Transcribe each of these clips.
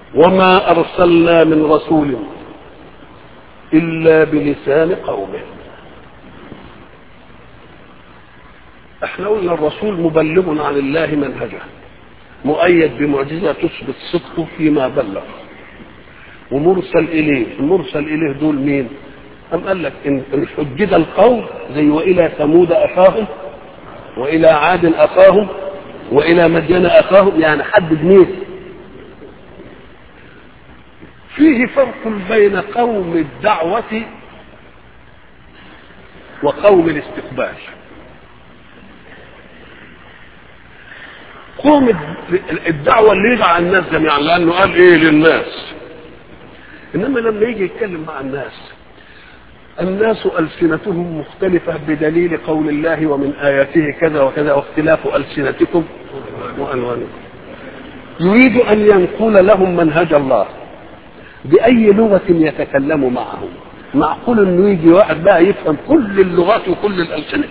وما أرسلنا من رسول إلا بلسان قومه احنا قلنا الرسول مبلغ عن الله منهجه مؤيد بمعجزة تثبت صدقه فيما بلغ ومرسل إليه المرسل إليه دول مين أم قال لك إن إن حجد القوم زي وإلى ثمود أخاهم وإلى عاد أخاهم وإلى مدين أخاهم يعني حدد مين فيه فرق بين قوم الدعوة وقوم الاستقبال قوم الدعوة اللي يدعى الناس جميعا لأنه قال إيه للناس إنما لما يجي يتكلم مع الناس الناس ألسنتهم مختلفة بدليل قول الله ومن آياته كذا وكذا واختلاف ألسنتكم وألوانكم يريد أن ينقل لهم منهج الله بأي لغة يتكلم معهم معقول انه يجي واحد بقى يفهم كل اللغات وكل الألسنة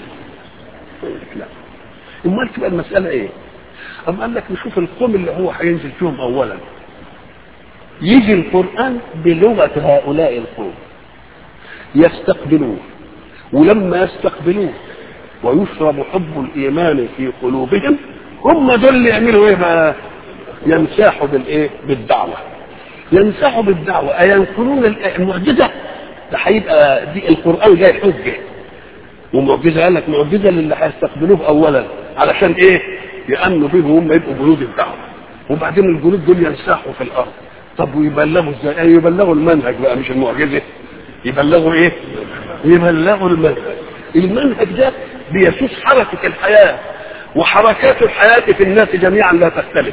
لا امال تبقى المسألة ايه أم قال لك نشوف القوم اللي هو هينزل فيهم أولا يجي القرآن بلغة هؤلاء القوم يستقبلوه ولما يستقبلوه ويشرب حب الإيمان في قلوبهم هم دول اللي يعملوا ايه بقى ينساحوا بالايه بالدعوة ينسحوا بالدعوة أينقلون المعجزة ده هيبقى دي القرآن جاي حجة ومعجزة قال لك معجزة للي هيستقبلوه أولا علشان إيه؟ يأمنوا بيه وهم يبقوا جنود الدعوة وبعدين الجنود دول ينسحوا في الأرض طب ويبلغوا ازاي؟ يعني يبلغوا المنهج بقى مش المعجزة يبلغوا إيه؟ يبلغوا المنهج المنهج ده بيسوس حركة الحياة وحركات الحياة في الناس جميعا لا تختلف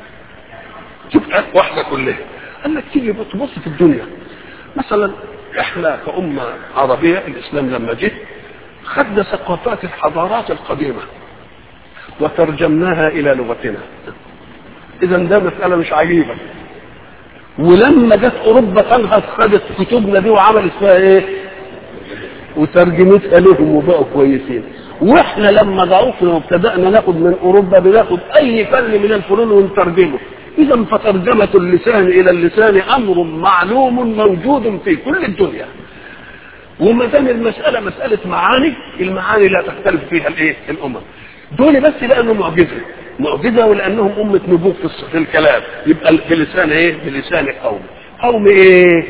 شوف واحدة كلها قال لك تيجي تبص في الدنيا مثلا احنا كأمة عربية الإسلام لما جه خدنا ثقافات الحضارات القديمة وترجمناها إلى لغتنا إذا ده مسألة مش عجيبة ولما جت أوروبا تنهض خدت كتبنا دي وعملت فيها إيه؟ وترجمتها لهم وبقوا كويسين واحنا لما ضعفنا وابتدأنا ناخد من أوروبا بناخد أي فن من الفنون ونترجمه إذا فترجمة اللسان إلى اللسان أمر معلوم موجود في كل الدنيا وما دام المسألة مسألة معاني المعاني لا تختلف فيها الإيه؟ الأمم دول بس لأنه معجزة معجزة ولأنهم أمة نبوغ في, في الكلام يبقى بلسان إيه؟ بلسان قوم قوم إيه؟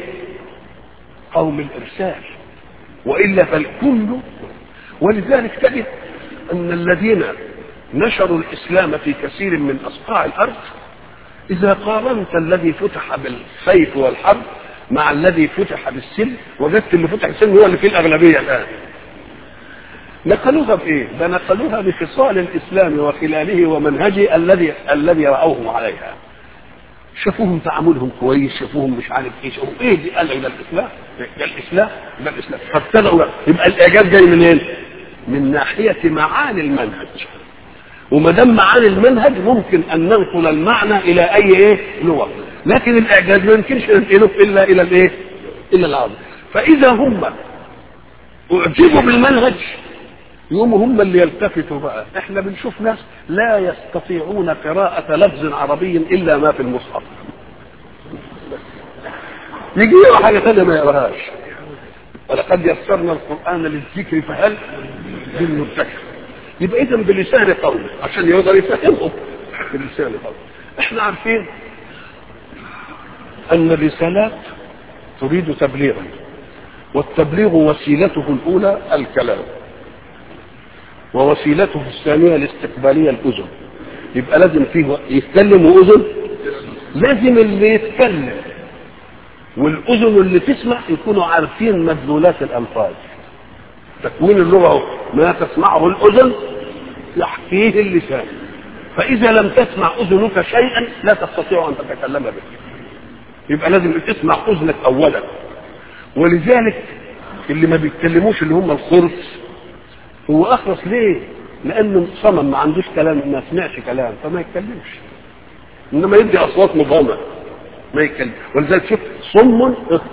قوم الإرسال وإلا فالكل ولذلك تجد أن الذين نشروا الإسلام في كثير من أصقاع الأرض إذا قارنت الذي فتح بالسيف والحرب مع الذي فتح بالسلم وجدت اللي فتح بالسلم هو اللي فيه الأغلبية الآن نقلوها بإيه؟ ده نقلوها بخصال الإسلام وخلاله ومنهجه الذي الذي رأوه عليها شافوهم تعاملهم كويس شافوهم مش عارف ايه شافوهم ايه دي قال لك ده الاسلام ده الاسلام ده الاسلام فابتدأوا يبقى الاعجاز جاي منين؟ من ناحيه معاني المنهج وما دام معاني المنهج ممكن ان ننقل المعنى الى اي ايه لغه لكن الاعجاز ما يمكنش ننقله الا الى الايه الى العرض فاذا هم اعجبوا بالمنهج يقوموا هم اللي يلتفتوا بقى احنا بنشوف ناس لا يستطيعون قراءة لفظ عربي الا ما في المصحف يجي يقرا حاجة ثانية ما يقراهاش ولقد يسرنا القرآن للذكر فهل من مدكر يبقى اذا بلسان قوم عشان يقدر يفهمهم بلسان قوم احنا عارفين ان الرسالات تريد تبليغا والتبليغ وسيلته الاولى الكلام ووسيلته الثانيه الاستقباليه الاذن يبقى لازم فيه يتكلم واذن لازم اللي يتكلم والاذن اللي تسمع يكونوا عارفين مدلولات الالفاظ تكوين اللغه ما تسمعه الاذن يحكيه اللسان فاذا لم تسمع اذنك شيئا لا تستطيع ان تتكلم به يبقى لازم تسمع اذنك اولا ولذلك اللي ما بيتكلموش اللي هم الخرس هو اخرس ليه لانه صمم ما عندوش كلام ما سمعش كلام فما يتكلمش انما يدي اصوات مبهمه ما يتكلم ولذلك شوف صم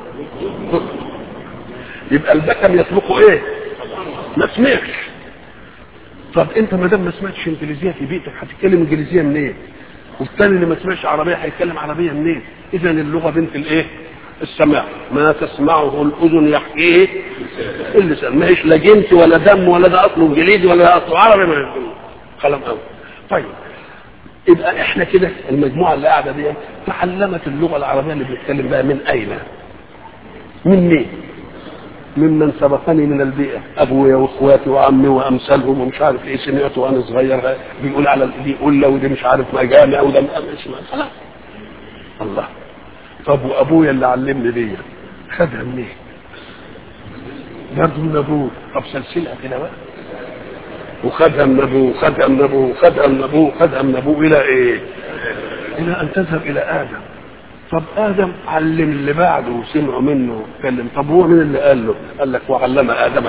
يبقى البكم يسبقه ايه ما سمعش طب انت ما دام ما سمعتش انجليزيه في بيتك هتتكلم انجليزيه منين؟ إيه؟ والثاني اللي ما سمعش عربيه هيتكلم عربيه منين؟ اذا اللغه بنت الايه؟ السماع ما تسمعه الاذن يحكيه اللسان ما هيش لا جنس ولا دم ولا ده اصله انجليزي ولا ده اصله عربي ما كلام قوي طيب يبقى احنا كده المجموعه اللي قاعده دي تعلمت اللغه العربيه اللي بنتكلم بها من اين؟ من مين؟ ممن سبقني من البيئة أبويا وإخواتي وعمي وأمثالهم ومش عارف إيه سمعته وأنا صغير بيقول على دي قلة ودي مش عارف مجامع وده اسمع خلاص الله طب وأبويا اللي علمني دي خدها منين؟ برضه من أبوه طب سلسلها كده بقى وخدها من أبوه وخدها من أبوه وخدها من أبوه وخدها من أبوه إلى إيه؟ إلى أن تذهب إلى آدم طب ادم علم اللي بعده وسمعوا منه اتكلم طب هو مين اللي قال له قال لك وعلم ادم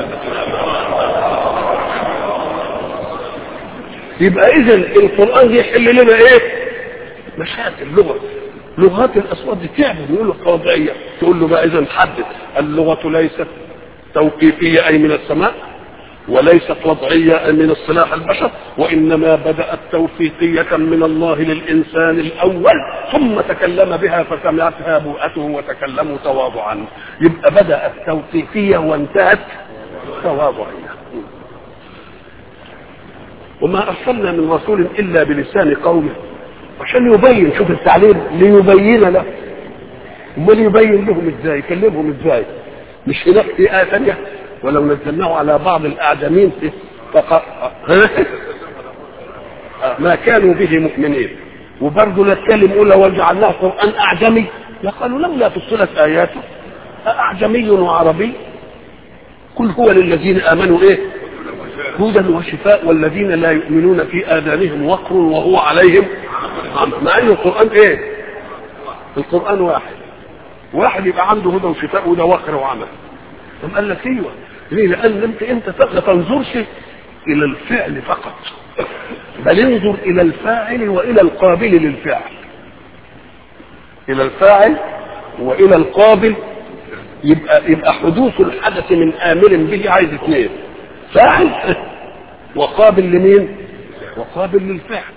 يبقى اذا القران يحل لنا ايه مشاكل لغه لغات الاصوات دي تعمل يقول لك وضعيه تقول له بقى اذا حدد اللغه ليست توقيفيه اي من السماء وليست وضعية من اصطلاح البشر وإنما بدأت توفيقية من الله للإنسان الأول ثم تكلم بها فسمعتها بوءته وتكلموا تواضعا يبقى بدأت توقيفية وانتهت تواضعية وما أرسلنا من رسول إلا بلسان قومه عشان يبين شوف التعليم ليبين له امال يبين لهم ازاي يكلمهم ازاي مش هناك في آية ثانية ولو نزلناه على بعض الأعجمين فق... ما كانوا به مؤمنين وبرضه لا تكلم أولى وجعلناه قرآن أعجمي لقالوا لولا فصلت آياته أعجمي وعربي قل هو للذين آمنوا إيه هدى وشفاء والذين لا يؤمنون في آذانهم وقر وهو عليهم مع أن القرآن إيه القرآن واحد واحد يبقى عنده هدى وشفاء وده وقر وعمل طب قال لك ايوه ليه؟ لان انت انت ما تنظرش الى الفعل فقط بل انظر الى الفاعل والى القابل للفعل الى الفاعل والى القابل يبقى يبقى حدوث الحدث من امر به عايز اثنين فاعل وقابل لمين؟ وقابل للفعل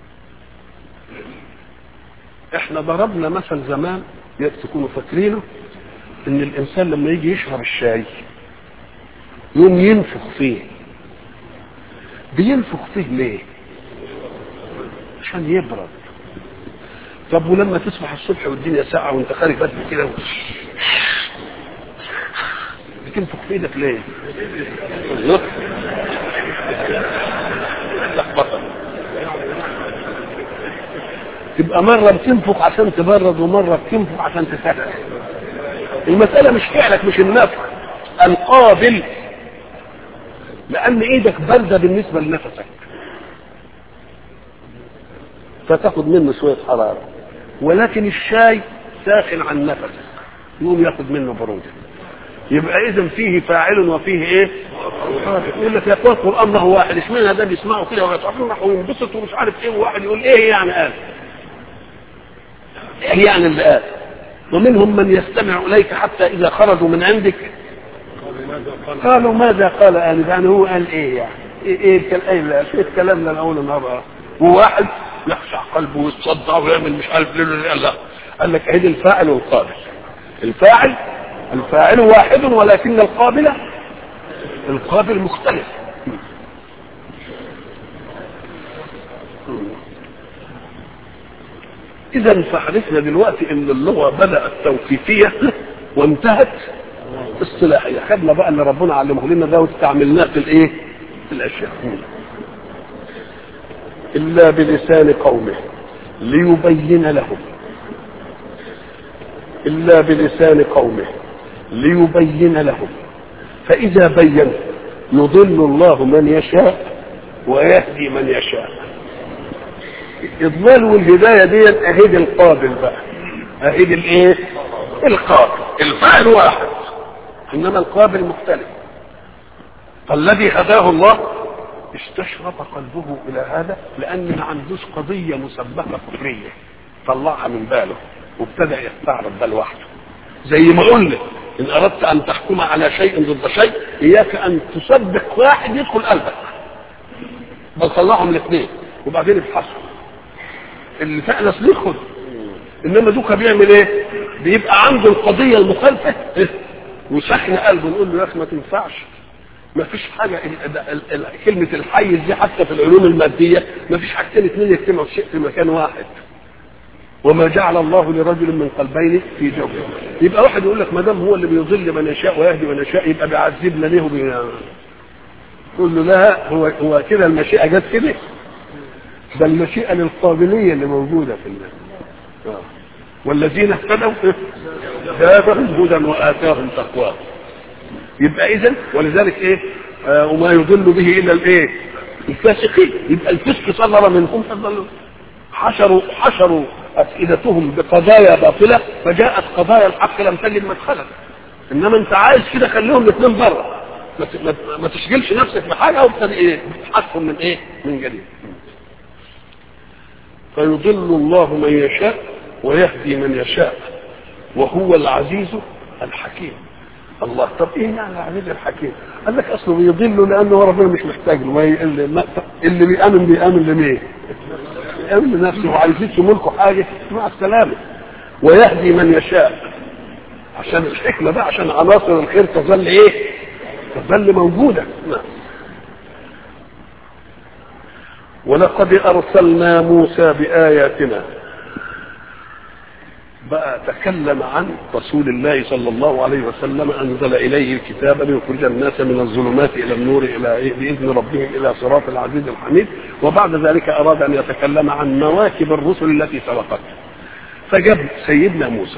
احنا ضربنا مثل زمان تكونوا فاكرينه ان الانسان لما يجي يشرب الشاي يوم ينفخ فيه بينفخ فيه ليه عشان يبرد طب ولما تصبح الصبح والدنيا ساعة وانت خارج بدري كده بتنفخ في ايدك ليه؟ الله تبقى مرة بتنفخ عشان تبرد ومرة بتنفخ عشان تسخن المسألة مش فعلك مش النفخ القابل لأن إيدك باردة بالنسبة لنفسك فتاخد منه شوية حرارة ولكن الشاي ساخن عن نفسك يقوم ياخد منه برودة يبقى إذا فيه فاعل وفيه إيه؟ يقول لك يا أخوان القرآن ما هو واحد اشمعنى ده بيسمعوا كده ويتعرفوا وينبسطوا ومش عارف إيه وواحد يقول إيه يعني قال؟ إيه يعني اللي قال؟ ومنهم من يستمع اليك حتى اذا خرجوا من عندك قالوا ماذا قال آنف يعني هو قال ايه يعني ايه ايه ايه شويه كلام لا نقول النهارده وواحد يخشع قلبه ويتصدع ويعمل مش عارف ليه لا لا قال لك عيد الفاعل والقابل الفاعل الفاعل واحد ولكن القابل القابل مختلف اذا فعرفنا دلوقتي ان اللغه بدات توقيفيه وانتهت اصطلاحيه خدنا بقى اللي ربنا علمه لنا ده واستعملناه في الايه في الاشياء الا بلسان قومه ليبين لهم الا بلسان قومه ليبين لهم فاذا بين يضل الله من يشاء ويهدي من يشاء اضلال والهدايه ديت اهيد القابل بقى اهيد الايه القابل الفاعل واحد انما القابل مختلف فالذي هداه الله استشرف قلبه الى هذا لان ما عندوش قضيه مسبقه كفريه طلعها من باله وابتدى يستعرض ده لوحده زي ما قلنا ان اردت ان تحكم على شيء ضد شيء اياك ان تصدق واحد يدخل قلبك بل طلعهم الاثنين وبعدين ابحثوا اللي فأنس ليه خد انما دوكا بيعمل ايه بيبقى عنده القضيه المخالفه إيه؟ وسخن قلبه نقول له يا اخي ما تنفعش ما فيش حاجه ال- ال- ال- كلمه الحيز دي حتى في العلوم الماديه ما فيش حاجتين اثنين يجتمعوا في شيء في مكان واحد وما جعل الله لرجل من قلبين في جوفه يبقى واحد يقول لك ما دام هو اللي بيضل من يشاء ويهدي من يشاء يبقى بيعذبنا ليه وبي... تقول له لا هو هو كده المشيئه جت كده ده المشيئه للقابليه اللي موجوده في الناس آه. والذين اهتدوا زادهم هدى واتاهم تقواه يبقى اذا ولذلك ايه آه وما يضل به الا الايه الفاسقين يبقى الفسق صدر منهم فضلوا حشروا حشروا افئدتهم بقضايا باطله فجاءت قضايا الحق لم تجد مدخلا انما انت عايز كده خليهم الاثنين بره ما ت- ما- ما تشغلش نفسك بحاجه وابتدي ايه تحكم من ايه من جديد فيضل الله من يشاء ويهدي من يشاء وهو العزيز الحكيم الله طب ايه يعني العزيز الحكيم قال لك اصله بيضل لانه هو ربنا مش محتاج له ما ي- اللي, ما- اللي بيامن بيامن لمين بيامن لنفسه وعايزين ملكه حاجه مع السلامه ويهدي من يشاء عشان الحكمه بقى عشان عناصر الخير تظل ايه تظل موجوده نعم ولقد ارسلنا موسى باياتنا بقى تكلم عن رسول الله صلى الله عليه وسلم انزل اليه الكتاب ليخرج الناس من الظلمات الى النور الى إيه؟ باذن ربهم الى صراط العزيز الحميد وبعد ذلك اراد ان يتكلم عن مواكب الرسل التي سبقت فجاب سيدنا موسى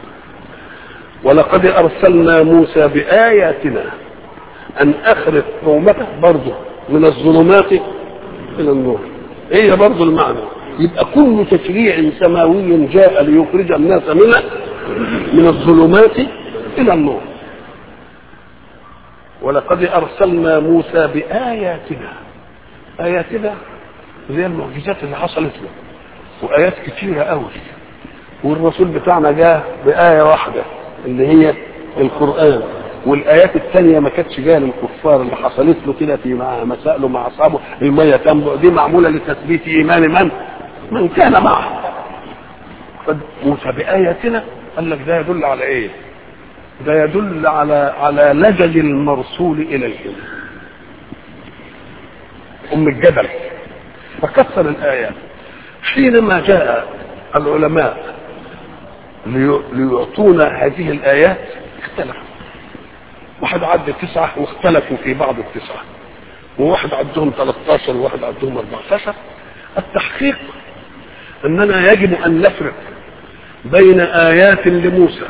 ولقد ارسلنا موسى باياتنا ان اخرج قومته برضه من الظلمات الى النور هي برضه المعنى يبقى كل تشريع سماوي جاء ليخرج الناس من من الظلمات الى النور ولقد ارسلنا موسى باياتنا اياتنا زي المعجزات اللي حصلت له وايات كثيره قوي والرسول بتاعنا جاء بايه واحده اللي هي القران والايات الثانيه ما كانتش جايه للكفار اللي حصلت له كده في مع مسائله مع اصحابه الميه تنبع دي معموله لتثبيت ايمان من من كان معه موسى باياتنا قال لك ده يدل على ايه ده يدل على على لجج المرسول الى الجنه ام الجبل فكسر الايات حينما جاء العلماء لي- ليعطونا هذه الايات اختلفوا واحد عد تسعة واختلفوا في بعض التسعة وواحد عدهم 13 وواحد عدهم 14 التحقيق اننا يجب ان نفرق بين ايات لموسى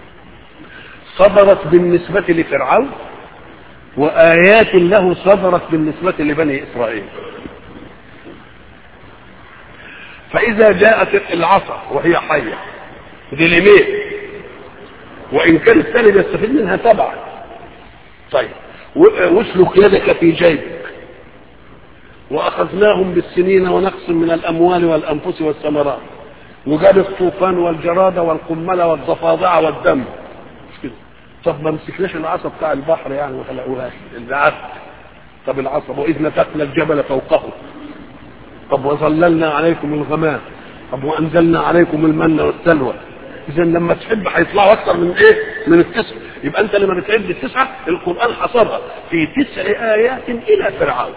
صدرت بالنسبة لفرعون وآيات له صدرت بالنسبة لبني إسرائيل فإذا جاءت العصا وهي حية دي لمين وإن كان الثاني بيستفيد منها تبعا طيب و- واسلك يدك في جيبك واخذناهم بالسنين ونقص من الاموال والانفس والثمرات وجاب الطوفان والجراد والقمل والضفادع والدم مش كده طب ما مسكناش العصا بتاع البحر يعني ما خلقوهاش العصا طب العصا واذ نتقنا الجبل فوقهم طب وظللنا عليكم الغمام طب وانزلنا عليكم المن والسلوى اذا لما تحب هيطلعوا اكثر من ايه من التسع يبقى انت لما بتعد التسعه القران حصرها في تسع ايات الى فرعون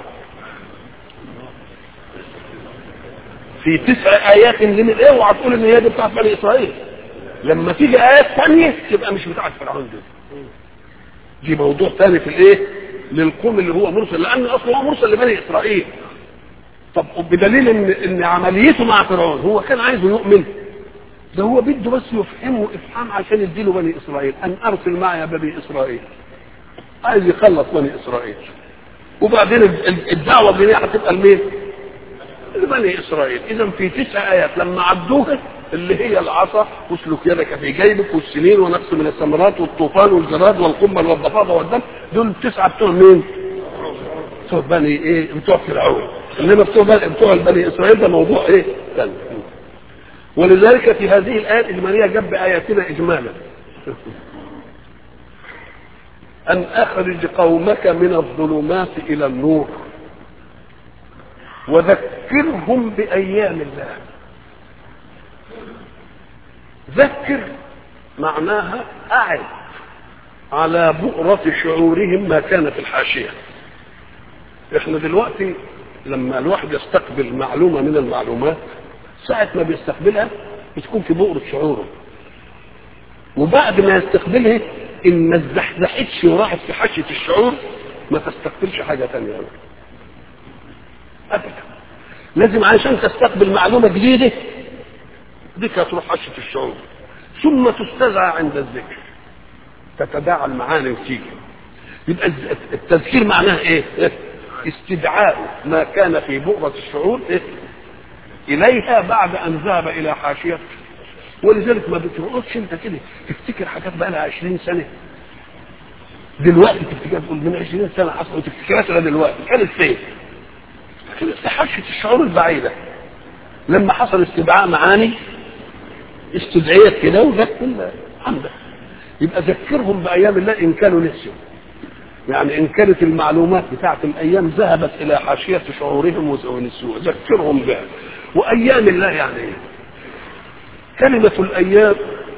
في تسع ايات لمن ايه اوعى تقول ان هي دي بتاعت بني اسرائيل لما تيجي ايات ثانيه تبقى مش بتاعت فرعون دي دي موضوع ثاني في الايه للقوم اللي هو مرسل لان اصلا هو مرسل لبني اسرائيل طب بدليل ان ان عمليته مع فرعون هو كان عايزه يؤمن ده هو بده بس يفهمه افهام عشان يديله بني اسرائيل ان ارسل معي بني اسرائيل عايز يخلص بني اسرائيل وبعدين ال- ال- الدعوه دي هتبقى لمين؟ لبني اسرائيل اذا في تسع ايات لما عدوها اللي هي العصا واسلك يدك في جيبك والسنين ونقص من الثمرات والطوفان والجراد والقمل والضفادع والدم دول التسعه بتوع مين؟ بتوع بني ايه؟ بتوع فرعون انما بتوع بني بتوع بني اسرائيل ده موضوع ايه؟ ثاني ولذلك في هذه الايه الاجماليه جاب باياتنا اجمالا ان اخرج قومك من الظلمات الى النور وذكرهم بايام الله ذكر معناها أعد على بؤرة شعورهم ما كان في الحاشية احنا دلوقتي لما الواحد يستقبل معلومة من المعلومات ساعة ما بيستقبلها بتكون في بؤرة شعوره وبعد ما يستقبلها ان ما اتزحزحتش وراحت في حاشية الشعور ما تستقبلش حاجة تانية ابدا لازم عشان تستقبل معلومة جديدة دي هتروح حاشية الشعور ثم تستدعى عند الذكر تتداعى المعاني وتيجي يبقى التذكير معناه ايه؟ استدعاء ما كان في بؤرة الشعور إيه؟ إليها بعد أن ذهب إلى حاشية ولذلك ما بتقعدش أنت كده تفتكر حاجات بقى لها 20 سنة دلوقتي تفتكر تقول من 20 سنة حصل وتفتكرها دلوقتي كانت فين؟ كانت في حاشية الشعور البعيدة لما حصل استدعاء معاني استدعيت كده وجت الحمد يبقى ذكرهم بأيام الله إن كانوا نسيوا يعني إن كانت المعلومات بتاعت الأيام ذهبت إلى حاشية شعورهم ونسوا ذكرهم بها وأيام الله يعني إيه؟ كلمة الأيام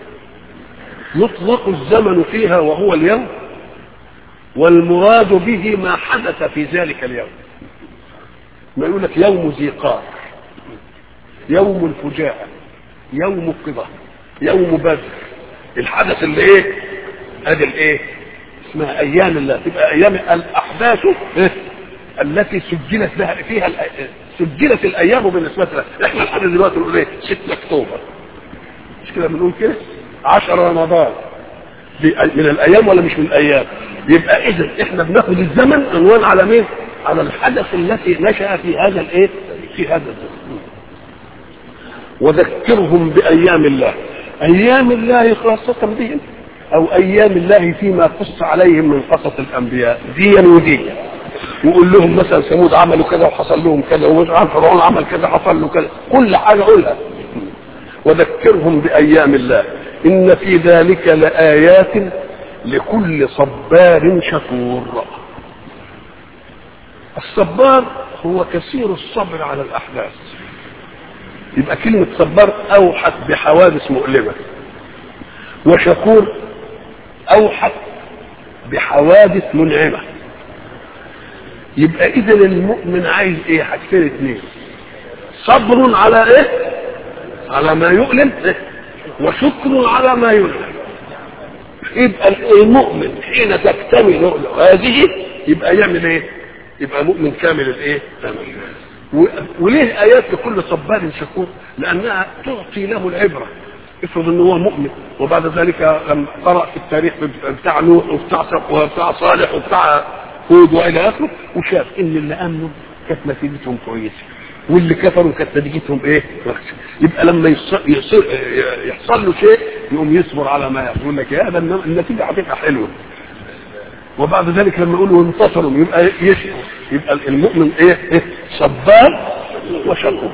يطلق الزمن فيها وهو اليوم والمراد به ما حدث في ذلك اليوم ما يقول لك يوم ذي قار يوم الفجاءة يوم القضاء يوم بدر الحدث اللي ايه ادي الايه اسمها ايام الله تبقى ايام الاحداث إيه؟ التي سجلت لها فيها سجلت الايام بالنسبه لها احنا لحد دلوقتي نقول ايه 6 اكتوبر مش كده بنقول كده 10 رمضان دي من الايام ولا مش من الايام يبقى اذا احنا بناخد الزمن عنوان على مين على الحدث التي نشا في هذا الايه في هذا الزمن وذكرهم بايام الله ايام الله خاصه بهم او ايام الله فيما قص عليهم من قصص الانبياء ديا وديا يقول لهم مثلا ثمود عملوا كذا وحصل لهم كذا ومثلا فرعون عمل كذا حصل له كذا كل حاجه قولها وذكرهم بايام الله ان في ذلك لايات لكل صبار شكور الصبار هو كثير الصبر على الاحداث يبقى كلمة صبار أوحت بحوادث مؤلمة وشكور أوحت بحوادث منعمة يبقى إذا المؤمن عايز إيه حاجتين اتنين صبر على إيه على ما يؤلم إيه؟ وشكر على ما يؤلم يبقى المؤمن حين تكتمل هذه يبقى يعمل ايه يبقى مؤمن كامل الايه تمام وليه ايات لكل صبار شكور لانها تعطي له العبره افرض ان هو مؤمن وبعد ذلك لما قرا في التاريخ بتاع نوح وبتاع وبتاع صالح وبتاع هود والى اخره وشاف ان اللي امنوا كانت نتيجتهم كويسه واللي كفروا كانت نتيجتهم ايه؟ وحشه يبقى لما يصير يحصل له شيء يقوم يصبر على ما يقول لك يا ده النتيجه هتبقى حلوه وبعد ذلك لما يقولوا انتصروا يبقى يشكر يبقى المؤمن ايه, إيه؟ صبار وشكور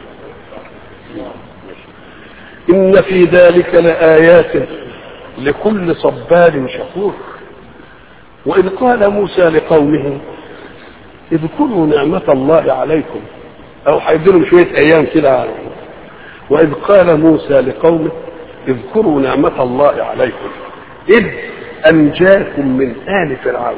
ان في ذلك لايات لكل صبار شكور واذ قال موسى لقومه اذكروا نعمة الله عليكم او هيديلهم شوية ايام كده واذ قال موسى لقومه اذكروا نعمة الله عليكم اذ انجاكم من ال فرعون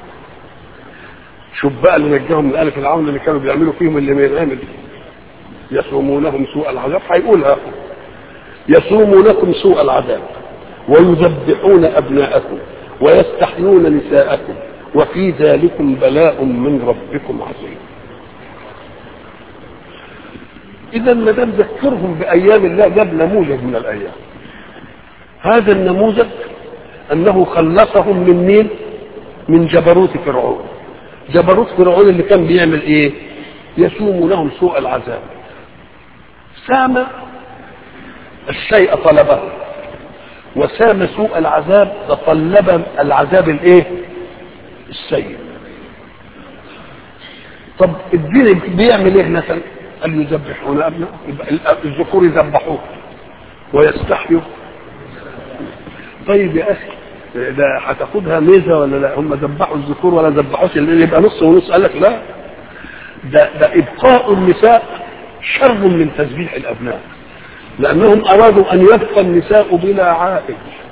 شوف بقى اللي نجاهم من ال فرعون اللي كانوا بيعملوا فيهم اللي ما ينعمل يصومونهم سوء العذاب هيقولها يصومونكم سوء العذاب ويذبحون ابناءكم ويستحيون نساءكم وفي ذلكم بلاء من ربكم عظيم اذا ما دام ذكرهم بايام الله جاب نموذج من الايام هذا النموذج انه خلصهم من مين من جبروت فرعون جبروت فرعون اللي كان بيعمل ايه يسوم لهم سوء العذاب سام الشيء طلبه وسام سوء العذاب تطلب العذاب الايه السيء طب الدين بيعمل ايه مثلا قال يذبحون ابناء الذكور يذبحوه ويستحيوا طيب يا اخي ده هتاخدها ميزه ولا لا هم ذبحوا الذكور ولا ذبحوش اللي يبقى نص ونص قال لك لا ده ده ابقاء النساء شر من تذبيح الابناء لأنهم أرادوا أن يبقى النساء بلا عائل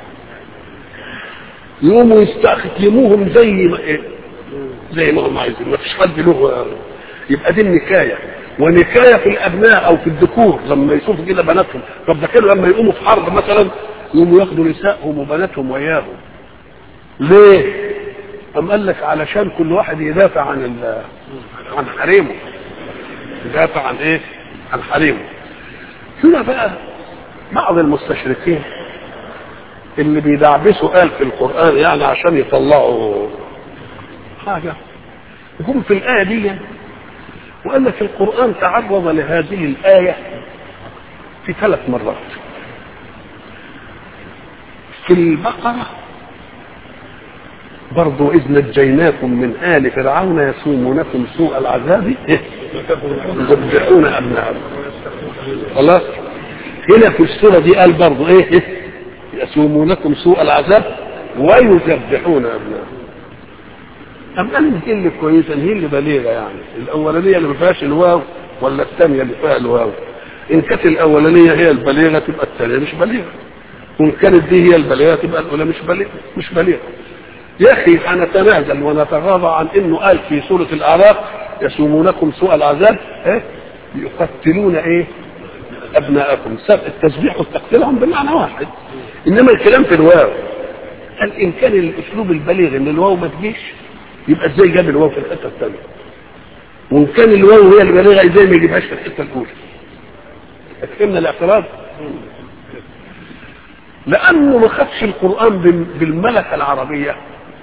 يقوموا يستخدموهم زي ما إيه؟ زي ما هم عايزين ما فيش حد له يبقى دي النكاية ونكاية في الأبناء أو في الذكور لما يشوفوا كده بناتهم طب ده كانوا لما يقوموا في حرب مثلا يقوموا ياخدوا نسائهم وبناتهم وياهم ليه؟ أم قال لك علشان كل واحد يدافع عن ال عن حريمه يدافع عن ايه؟ عن حريمه هنا بقى بعض المستشرقين اللي بيدعبسوا قال في القرآن يعني عشان يطلعوا حاجة جم في الآية دي وقال لك القرآن تعرض لهذه الآية في ثلاث مرات في البقرة برضو إذ نجيناكم من آل فرعون يسومونكم سوء العذاب يذبحون أبناءكم خلاص هنا في السورة دي قال برضو إيه يسومونكم سوء العذاب ويذبحون أبناءكم أم قال هي اللي كويسة هي اللي بليغة يعني الأولانية اللي ما فيهاش الواو ولا الثانية اللي فيها الواو إن كانت الأولانية هي البليغة تبقى الثانية مش بليغة وإن كانت دي هي البليغة تبقى الأولى مش بليغة مش بليغة يا أخي هنتنازل ونتغاضى عن إنه قال في سورة الأعراف يسومونكم سوء العذاب إيه؟ يقتلون إيه؟ أبناءكم التسبيح والتقتيلهم بمعنى واحد إنما الكلام في الواو قال إن كان الأسلوب البليغ إن الواو ما تجيش يبقى ازاي جاب الواو في الحته الثانيه وان كان الواو هي البالغه ازاي ما يجيبهاش في الحته الاولى فهمنا الاعتراض لانه ما خدش القران بالملكه العربيه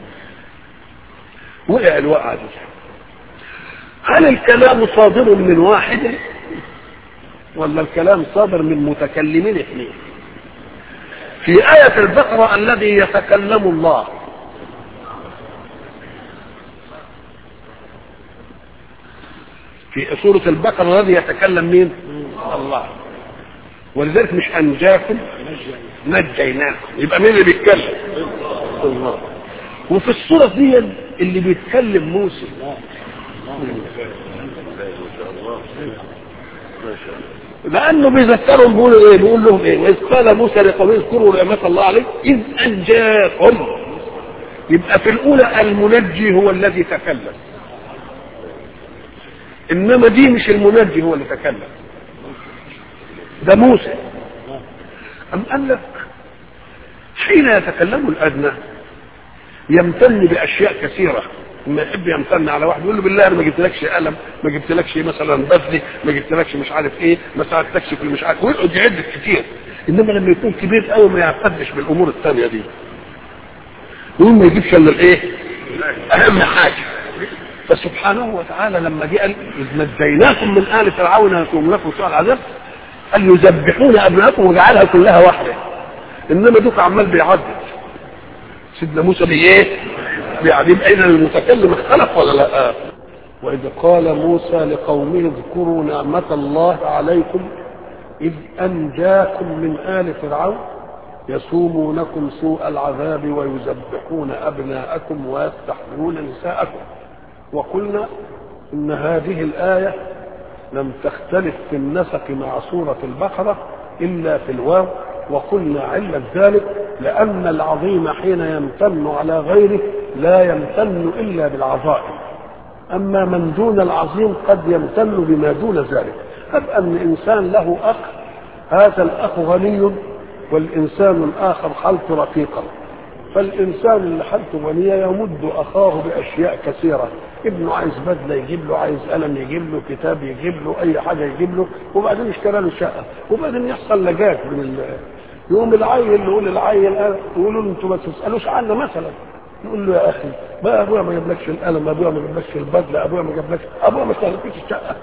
وقع الوقعه دي هل الكلام صادر من واحد ولا الكلام صادر من متكلمين اثنين في آية البقرة الذي يتكلم الله في سورة البقرة الذي يتكلم مين؟ الله ولذلك مش أنجاكم نجيناكم يبقى مين اللي بيتكلم؟ الله وفي السورة دي اللي بيتكلم موسى لأنه بيذكرهم بيقولوا إيه؟ بيقول لهم إيه؟ وإذ قال موسى لقومه اذكروا نعمة الله عليكم إذ أنجاكم يبقى في الأولى المنجي هو الذي تكلم انما دي مش المنجي هو اللي تكلم ده موسى ام قال لك حين يتكلم الادنى يمتن باشياء كثيره لما يحب يمتن على واحد يقول له بالله انا ما جبتلكش قلم ما جبتلكش مثلا بذلي ما جبتلكش مش عارف ايه ما ساعدتكش في مش عارف ويقعد يعد كتير انما لما يكون كبير قوي ما يعتدش بالامور الثانيه دي يقول ما يجيبش الا الايه اهم حاجه فسبحانه وتعالى لما جه قال اذ نجيناكم من ال فرعون يكون لكم سوء العذاب قال يذبحون ابناءكم وجعلها كلها واحده انما دوك عمال بيعدد سيدنا موسى بايه؟ يعني يبقى اذا المتكلم اختلف ولا لا؟ واذ قال موسى لقومه اذكروا نعمة الله عليكم اذ انجاكم من ال فرعون يسومونكم سوء العذاب ويذبحون ابناءكم ويستحيون نساءكم وقلنا ان هذه الايه لم تختلف في النسق مع سوره البقره الا في الواو وقلنا علة ذلك لأن العظيم حين يمتن على غيره لا يمتن إلا بالعظائم أما من دون العظيم قد يمتن بما دون ذلك هب أن إنسان له أخ هذا الأخ غني والإنسان الآخر حلت رقيقا فالإنسان اللي حالته غنية يمد أخاه بأشياء كثيرة ابنه عايز بدلة يجيب له عايز قلم يجيب له كتاب يجيب له أي حاجة يجيب له وبعدين اشترى له شقة وبعدين يحصل لجاج من ال... يقوم العيل يقول العيل يقولوا له انتوا ما تسألوش عنا مثلا يقول له يا أخي ما أبويا ما جابلكش القلم أبويا ما جابلكش البدلة أبويا ما جابلكش أبويا ما اشتغلتش الشقة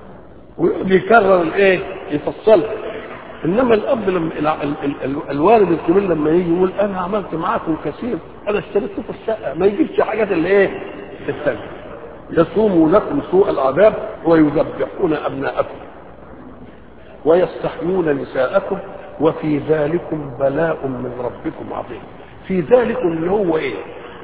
وبيكرر الايه يفصلها انما الاب لما ال- ال- ال- الوالد الكبير لما يجي يقول انا عملت معاكم كثير انا اشتريت لكم الشقه ما يجيبش حاجات اللي ايه الثانيه يصوموا لكم سوء العذاب ويذبحون ابناءكم ويستحيون نساءكم وفي ذلكم بلاء من ربكم عظيم في ذلكم اللي هو ايه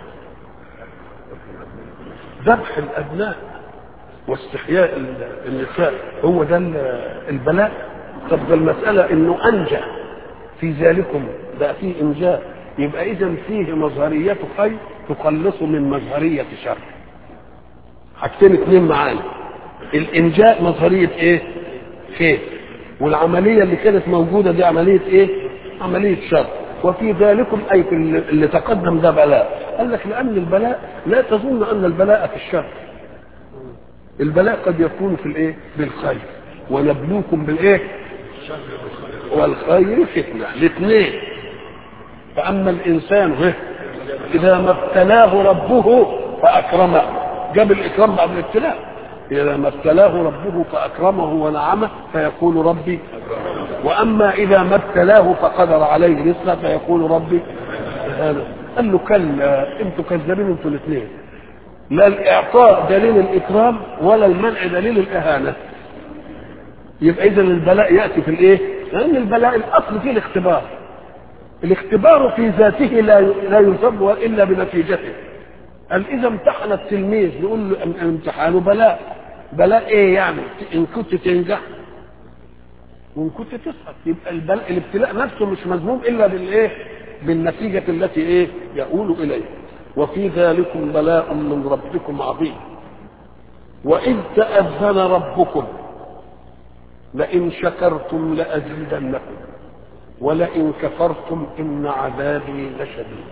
ذبح الابناء واستحياء النساء هو ده البلاء طب ده المسألة انه انجى في ذلكم بقى فيه انجاء يبقى اذا فيه مظهرية خير تخلصه من مظهرية شر حاجتين اتنين معانا الانجاء مظهرية ايه خير والعملية اللي كانت موجودة دي عملية ايه عملية شر وفي ذلكم اي في اللي تقدم ده بلاء قال لك لان البلاء لا تظن ان البلاء في الشر البلاء قد يكون في الايه بالخير ونبلوكم بالايه والخير فتنه الاثنين فاما الانسان هه اذا ما ابتلاه ربه فاكرمه جاب الاكرام بعد الابتلاء اذا ما ابتلاه ربه فاكرمه ونعمه فيقول ربي واما اذا ما ابتلاه فقدر عليه رزقه فيقول ربي هذا قال له كلا انتوا كذابين انتوا الاثنين لا الاعطاء دليل الاكرام ولا المنع دليل الاهانه يبقى اذا البلاء ياتي في الايه لان البلاء الاصل فيه الاختبار الاختبار في ذاته لا لا يصب الا بنتيجته قال اذا امتحن التلميذ نقول له الامتحان بلاء بلاء ايه يعني ان كنت تنجح وان كنت تسقط يبقى البلاء الابتلاء نفسه مش مذموم الا بالايه بالنتيجه التي ايه يؤول اليه وفي ذلكم بلاء من ربكم عظيم وإذ تأذن ربكم لئن شكرتم لأزيدنكم ولئن كفرتم إن عذابي لشديد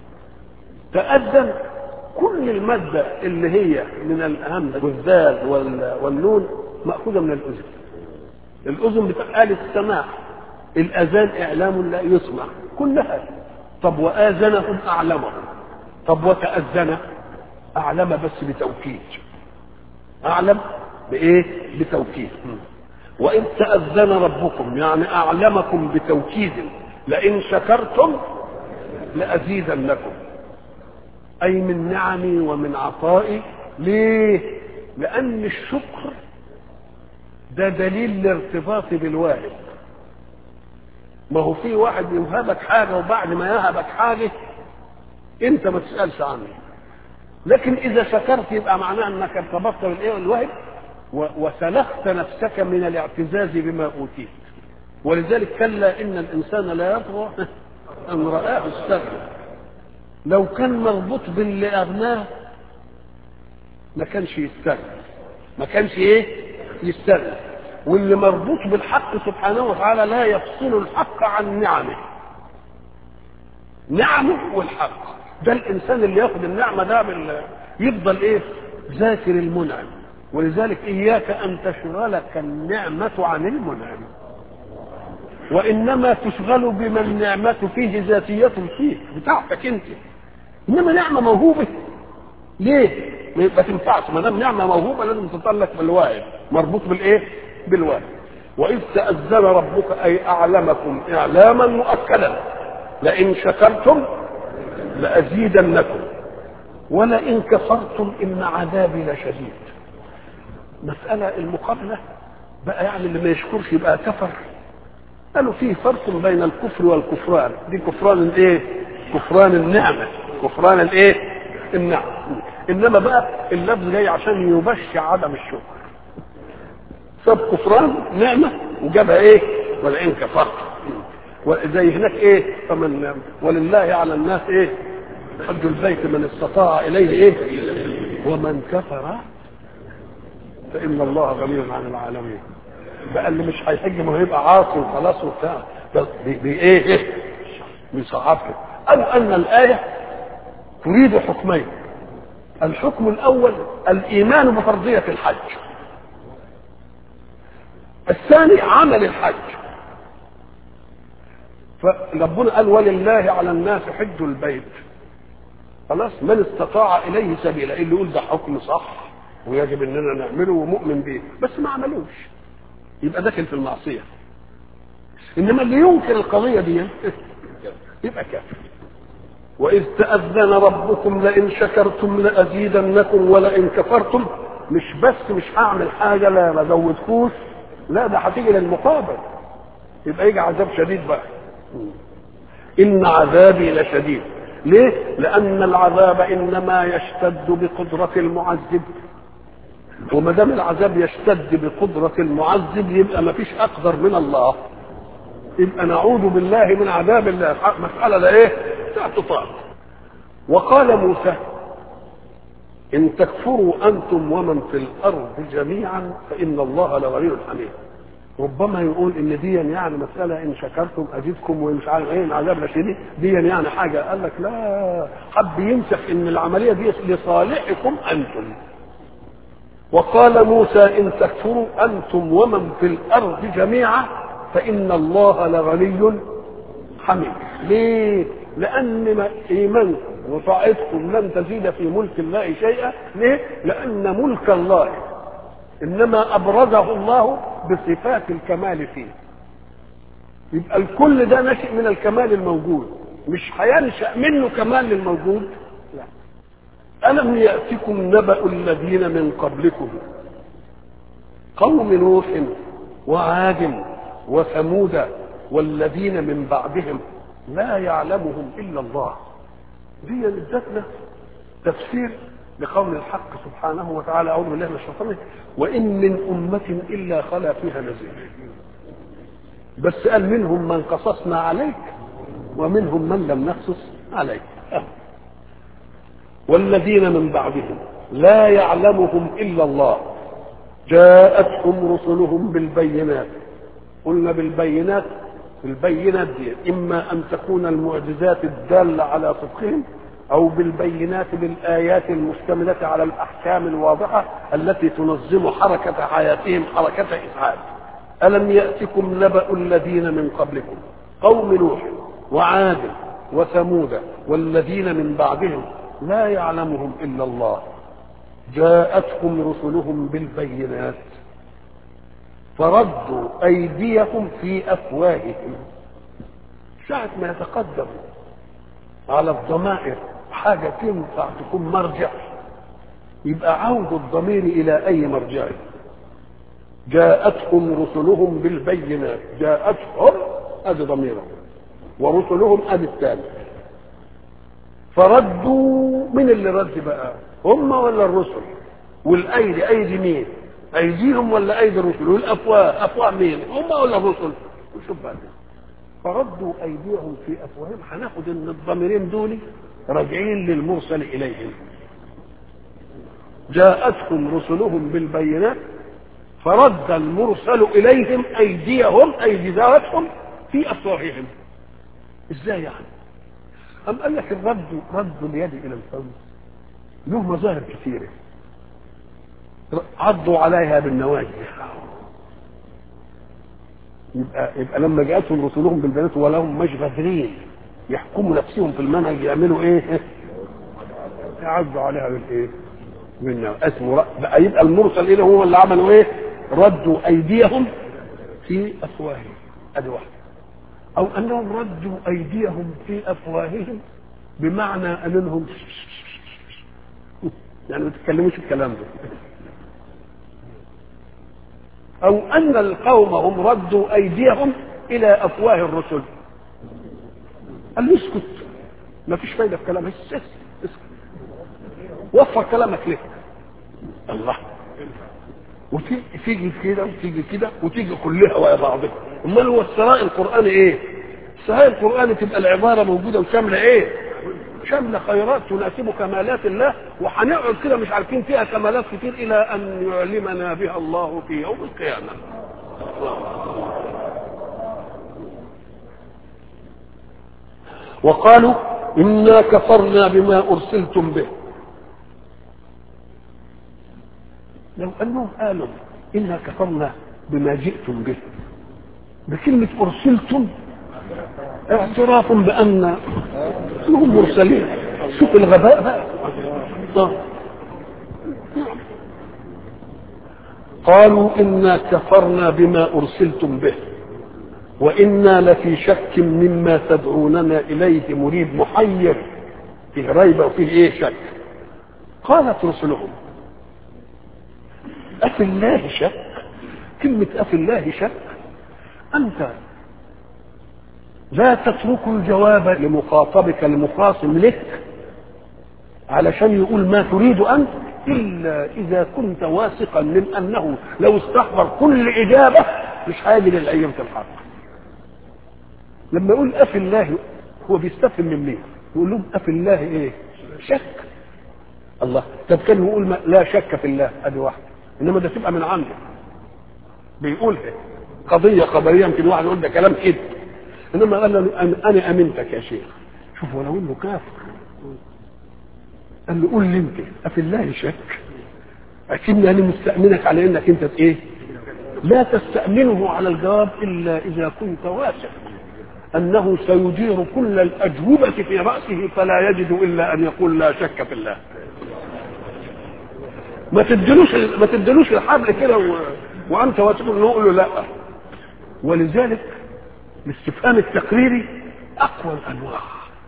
تأذن كل المادة اللي هي من الهمزة والذال والنون مأخوذة من الأذن الأذن بتاع آلة السماع الأذان إعلام لا يسمع كلها طب وآذنهم أعلمهم طب وتأذن أعلم بس بتوكيد أعلم بإيه؟ بتوكيد وإن تأذن ربكم يعني أعلمكم بتوكيد لئن شكرتم لأزيدنكم أي من نعمي ومن عطائي ليه؟ لأن الشكر ده دليل الارتباط بالواهب ما هو في واحد يوهبك حاجة وبعد ما يهبك حاجة انت ما تسالش عنه لكن اذا شكرت يبقى معناه انك ارتبطت بالايه الوهب وسلخت نفسك من الاعتزاز بما اوتيت ولذلك كلا ان الانسان لا يطغى ان رآه استغنى لو كان مربوط باللي اغناه ما كانش يستغنى ما كانش ايه يستغنى واللي مربوط بالحق سبحانه وتعالى لا يفصل الحق عن نعمه نعمه والحق ده الانسان اللي ياخد النعمه ده بال... يفضل ايه ذاكر المنعم ولذلك اياك ان تشغلك النعمه عن المنعم وانما تشغل بما النعمه فيه ذاتيه فيك بتاعتك انت انما نعمه موهوبه ليه ما تنفعش ما دام نعمه موهوبه لازم تطلق بالواجب مربوط بالايه بالواجب واذ تاذن ربك اي اعلمكم اعلاما مؤكدا لئن شكرتم لأزيدنكم ولئن كفرتم إن عذابي لشديد مسألة المقابلة بقى يعني اللي ما يشكرش يبقى كفر قالوا فيه فرق بين الكفر والكفران دي كفران الايه كفران النعمة كفران الايه النعمة انما بقى اللفظ جاي عشان يبشع عدم الشكر سب كفران نعمة وجابها ايه ولئن كفرت وزي هناك ايه فمن ولله على الناس ايه حج البيت من استطاع اليه ايه ومن كفر فان الله غني عن العالمين بقى اللي مش هيحج ما هو يبقى عاصي وخلاص وبتاع بايه ايه بيصعب كده او ان الايه تريد حكمين الحكم الاول الايمان بفرضيه الحج الثاني عمل الحج فربنا قال ولله على الناس حج البيت خلاص من استطاع اليه سبيلا اللي يقول ده حكم صح ويجب اننا نعمله ومؤمن به بس ما عملوش يبقى داخل في المعصيه انما اللي ينكر القضيه دي يبقى كافر واذ تاذن ربكم لئن شكرتم لازيدنكم ولئن كفرتم مش بس مش هعمل حاجه لا ما زودكوش لا ده هتيجي للمقابل يبقى يجي عذاب شديد بقى ان عذابي لشديد ليه لان العذاب انما يشتد بقدره المعذب وما دام العذاب يشتد بقدرة المعذب يبقى ما فيش أقدر من الله يبقى نعوذ بالله من عذاب الله مسألة لا إيه؟ لا تطاق وقال موسى إن تكفروا أنتم ومن في الأرض جميعا فإن الله لغني حميد ربما يقول ان دي يعني مساله ان شكرتم ازيدكم ومش عارف ايه العذاب شديد دي يعني حاجه قال لك لا حب ينسخ ان العمليه دي لصالحكم انتم وقال موسى ان تكفروا انتم ومن في الارض جميعا فان الله لغني حميد ليه لان ايمانكم وطاعتكم لن تزيد في ملك الله شيئا ليه لان ملك الله انما ابرزه الله بصفات الكمال فيه يبقى الكل ده ناشئ من الكمال الموجود مش هينشا منه كمال للموجود لا الم ياتكم نبا الذين من قبلكم قوم نوح وعاد وثمود والذين من بعدهم لا يعلمهم الا الله دي ادتنا تفسير لقول الحق سبحانه وتعالى اعوذ بالله من الشيطان وان من امه الا خلا فيها نذير بس قال منهم من قصصنا عليك ومنهم من لم نقصص عليك والذين من بعدهم لا يعلمهم الا الله جاءتهم رسلهم بالبينات قلنا بالبينات البينات دي اما ان تكون المعجزات الداله على صدقهم او بالبينات بالايات المشتمله على الاحكام الواضحه التي تنظم حركه حياتهم حركه اسعاد الم ياتكم نبا الذين من قبلكم قوم نوح وعاد وثمود والذين من بعدهم لا يعلمهم الا الله جاءتهم رسلهم بالبينات فردوا ايديهم في افواههم ساعه ما يتقدموا على الضمائر حاجة تنفع تكون مرجع يبقى عود الضمير إلى أي مرجع جاءتهم رسلهم بالبينات جاءتهم أدي ضميرهم ورسلهم أدي الثاني فردوا من اللي رد بقى هم ولا الرسل والأيدي أيدي مين أيديهم ولا أيدي الرسل والأفواه أفواه مين هم ولا الرسل وشوف بقى فردوا ايديهم في افواههم هناخد ان الضميرين دول راجعين للمرسل اليهم جاءتهم رسلهم بالبينات فرد المرسل اليهم ايديهم ايدي ذاتهم في افواههم ازاي يعني ام قال لك الرد رد اليد الى الفم له مظاهر كثيره عضوا عليها بالنواجذ يبقى يبقى لما جاءتهم رسلهم بالبينات ولهم مش غادرين يحكموا نفسهم في المنهج يعملوا ايه؟ يعضوا عليها بالايه؟ بالنار اسمه بقى يبقى المرسل اليه هو اللي عملوا ايه؟ ردوا ايديهم في افواههم ادي واحده او انهم ردوا ايديهم في افواههم بمعنى انهم يعني ما تتكلموش الكلام ده او ان القوم هم ردوا ايديهم الى افواه الرسل قال له اسكت ما فيش فايده في كلامك اسكت اسكت وفر كلامك ليه الله وتيجي كده وتيجي كده وتيجي كلها ويا بعضها امال هو الثراء القراني ايه الثراء القراني تبقى العباره موجوده وشامله ايه شامله خيرات تناسب كمالات الله وهنقعد كده مش عارفين فيها كمالات كتير الى ان يعلمنا بها الله في يوم القيامه وقالوا انا كفرنا بما ارسلتم به لو انهم قالوا انا كفرنا بما جئتم به بكلمه ارسلتم اعتراف بان هم مرسلين شوف الغباء بقى آه. قالوا انا كفرنا بما ارسلتم به وانا لفي شك مما تدعوننا اليه مريد محير فيه ريبه وفيه ايه شك قالت رسلهم أفي الله شك كلمة أفي الله شك أنت لا تترك الجواب لمخاطبك المخاصم لك علشان يقول ما تريد أنت الا اذا كنت واثقا من انه لو استحضر كل اجابه مش هيجي للايام الحق لما يقول افي الله هو بيستفهم من مين يقول لهم افي الله ايه شك الله طب كان يقول ما لا شك في الله ادي واحده انما ده تبقى من عنده بيقولها قضيه خبريه يمكن واحد يقول ده كلام كده انما قال له أنا- انا امنتك يا شيخ شوف ولو انه كافر قال له قول لي انت افي الله شك اكني انا مستامنك على انك انت ايه لا تستامنه على الجواب الا اذا كنت واثق انه سيدير كل الاجوبه في راسه فلا يجد الا ان يقول لا شك في الله ما تدلوش ما تدلوش الحبل كده و... وانت واثق انه يقول له لا ولذلك الاستفهام التقريري اقوى الانواع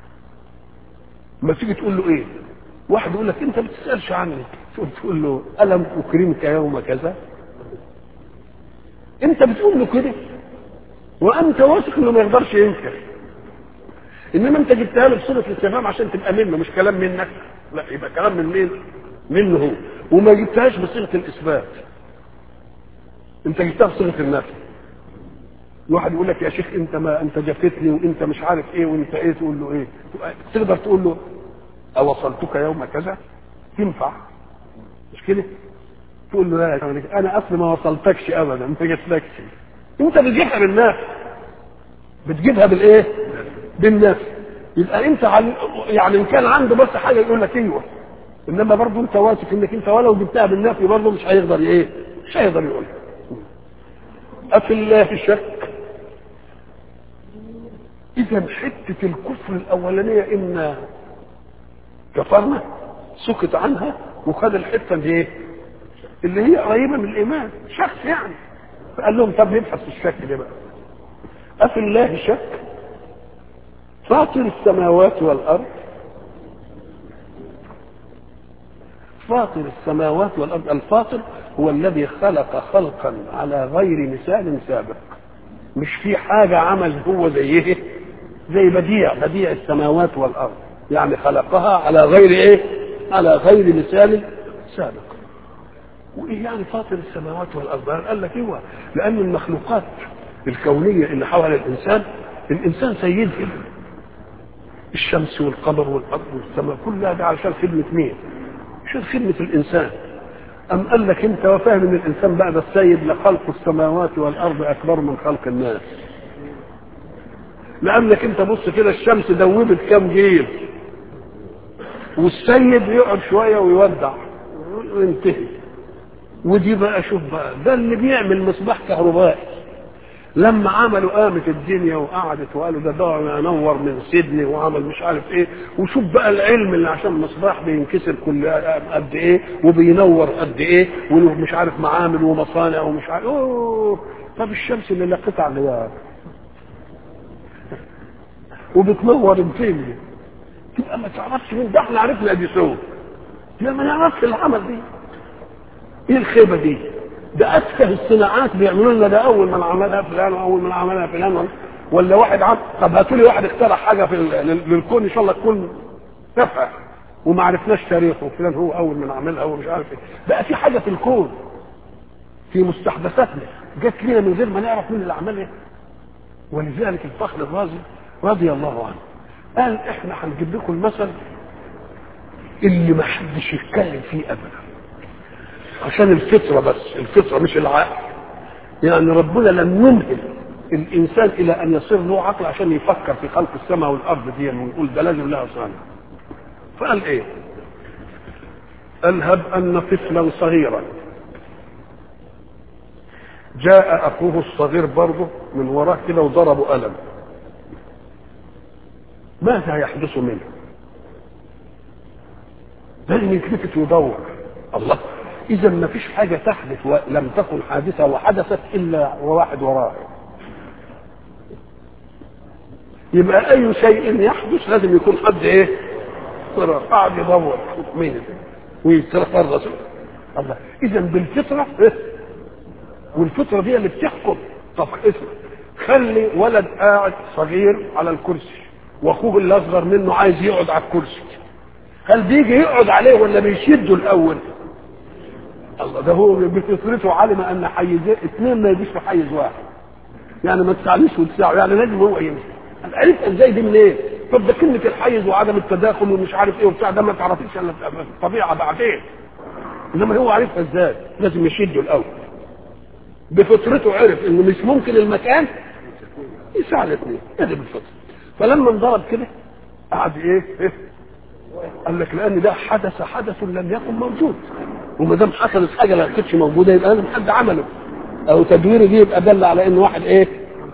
ما تيجي تقول له ايه واحد يقول لك انت ما بتسالش عني تقول له الم اكرمك يوم كذا انت بتقول له كده وانت واثق انه ما يقدرش ينكر انما انت جبتها له بصيغه الاستفهام عشان تبقى منه مش كلام منك لا يبقى كلام من مين منه هو وما جبتهاش بصيغه الاثبات انت جبتها بصيغه النفي واحد يقول لك يا شيخ انت ما انت جفتني وانت مش عارف ايه وانت ايه تقول له ايه تقدر تقول له اوصلتك يوم كذا تنفع مش كده تقول له لا يا شيخ، انا اصلا ما وصلتكش ابدا ما جيتلكش انت بتجيبها بالنفس بتجيبها بالايه بالنفس يبقى انت عن يعني ان كان عنده بس حاجه يقول لك ايوه انما برضه انت واثق انك انت ولو جبتها بالنفي برضه مش هيقدر ايه مش هيقدر يقول أفي الله شك إذا حتة الكفر الأولانية إن كفرنا سكت عنها وخد الحتة دي إيه؟ اللي هي قريبة من الإيمان شك يعني فقال لهم طب نبحث في الشك ده بقى أفي الله شك فاطر السماوات والأرض فاطر السماوات والأرض الفاطر هو الذي خلق خلقا على غير مثال سابق مش في حاجة عمل هو زيه زي بديع بديع السماوات والأرض يعني خلقها على غير ايه على غير مثال سابق وايه يعني فاطر السماوات والارض قال لك ايوه لان المخلوقات الكونيه اللي حول الانسان الانسان سيدها الشمس والقمر والارض والسماء كلها ده علشان خدمه مين؟ عشان خدمه الانسان أم قال لك أنت وفاهم إن الإنسان بعد السيد لخلق السماوات والأرض أكبر من خلق الناس لأنك أنت بص كده الشمس دوبت كام جيل والسيد يقعد شوية ويودع وينتهي ودي بقى شوف بقى ده اللي بيعمل مصباح كهربائي لما عملوا قامت الدنيا وقعدت وقالوا ده ده ينور من سيدني وعمل مش عارف ايه وشوف بقى العلم اللي عشان مصباح بينكسر كل قد ايه وبينور قد ايه ومش عارف معامل ومصانع ومش عارف اوه طب الشمس اللي لا قطع غيار وبتنور الدنيا تبقى ما تعرفش مين ده احنا عرفنا اديسون لا ما نعرفش العمل دي ايه الخيبه دي ده اتفه الصناعات بيعملوا لنا ده اول من عملها فلان واول من عملها فلان ولا واحد عم طب هاتوا لي واحد اخترع حاجه في ال- للكون ان شاء الله تكون تافهه وما عرفناش تاريخه فلان هو اول من عملها ومش عارف ايه بقى في حاجه في الكون في مستحدثاتنا جت لنا من غير ما نعرف مين اللي عملها ولذلك الفخر الرازي رضي الله عنه قال احنا هنجيب لكم المثل اللي ما حدش يتكلم فيه ابدا عشان الفطرة بس الفطرة مش العقل يعني ربنا لم يمهل الإنسان إلى أن يصير له عقل عشان يفكر في خلق السماء والأرض دي ويقول ده لازم لها صانع فقال إيه ألهب أن طفلا صغيرا جاء أخوه الصغير برضه من وراه كده وضربه قلم ماذا يحدث منه لازم يتلفت ويدور الله اذا ما فيش حاجه تحدث ولم تكن حادثه وحدثت الا وواحد وراها يبقى اي شيء يحدث لازم يكون حد ايه وراه قاعد يدور مين ده ويتفرس الله اذا بالفطره إيه؟ والفطره دي اللي بتحكم طب اسمع خلي ولد قاعد صغير على الكرسي واخوه اللي اصغر منه عايز يقعد على الكرسي هل بيجي يقعد عليه ولا بيشده الاول الله ده هو بفطرته علم ان حيزين اثنين ما يجيش في حيز واحد يعني ما تساعدوش وتساعد يعني لازم هو يمشي عرفت ازاي دي منين؟ إيه؟ طب ده كلمه الحيز وعدم التداخل ومش عارف ايه وبتاع ده ما تعرفيش الا في الطبيعه بعدين انما هو عارفها ازاي؟ لازم يشده الاول بفطرته عرف انه مش ممكن المكان يساعد الاثنين ادي بالفطره فلما انضرب كده قعد ايه, إيه؟ قال لك لان ده حدث حدث لم يكن موجود وما دام حصلت حاجه ما كانتش موجوده يبقى لازم حد عمله او تدويره دي يبقى دل على ان واحد ايه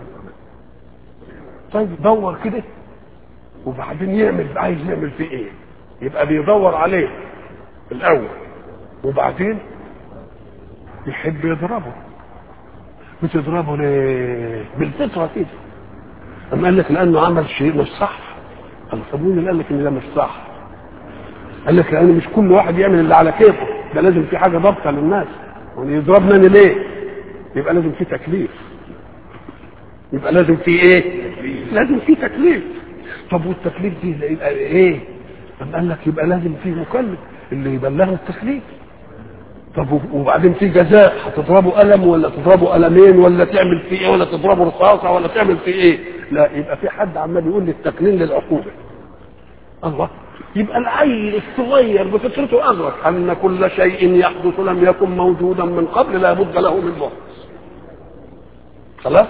طيب دور كده وبعدين يعمل عايز يعمل فيه ايه يبقى بيدور عليه الاول وبعدين يحب يضربه بتضربه ليه بالفطره كده اما قال لك لانه عمل شيء مش صح الصابون اللي قال لك ان ده مش صح قال لك لان مش كل واحد يعمل اللي على كيفه ده لازم في حاجه ضابطه للناس يضربنا انا ليه يبقى لازم في تكليف يبقى لازم في ايه لازم في تكليف طب والتكليف دي يبقى ايه أم قال لك يبقى لازم في مكلف اللي يبلغ التكليف طب وبعدين في جزاء هتضربه قلم ولا تضربه قلمين ولا تعمل فيه ايه ولا تضربه رصاصه ولا تعمل فيه ايه لا يبقى في حد عمال يقول لي التقنين للعقوبه الله يبقى العيل الصغير بفطرته ادرك ان كل شيء يحدث لم يكن موجودا من قبل لا بد له من محدث خلاص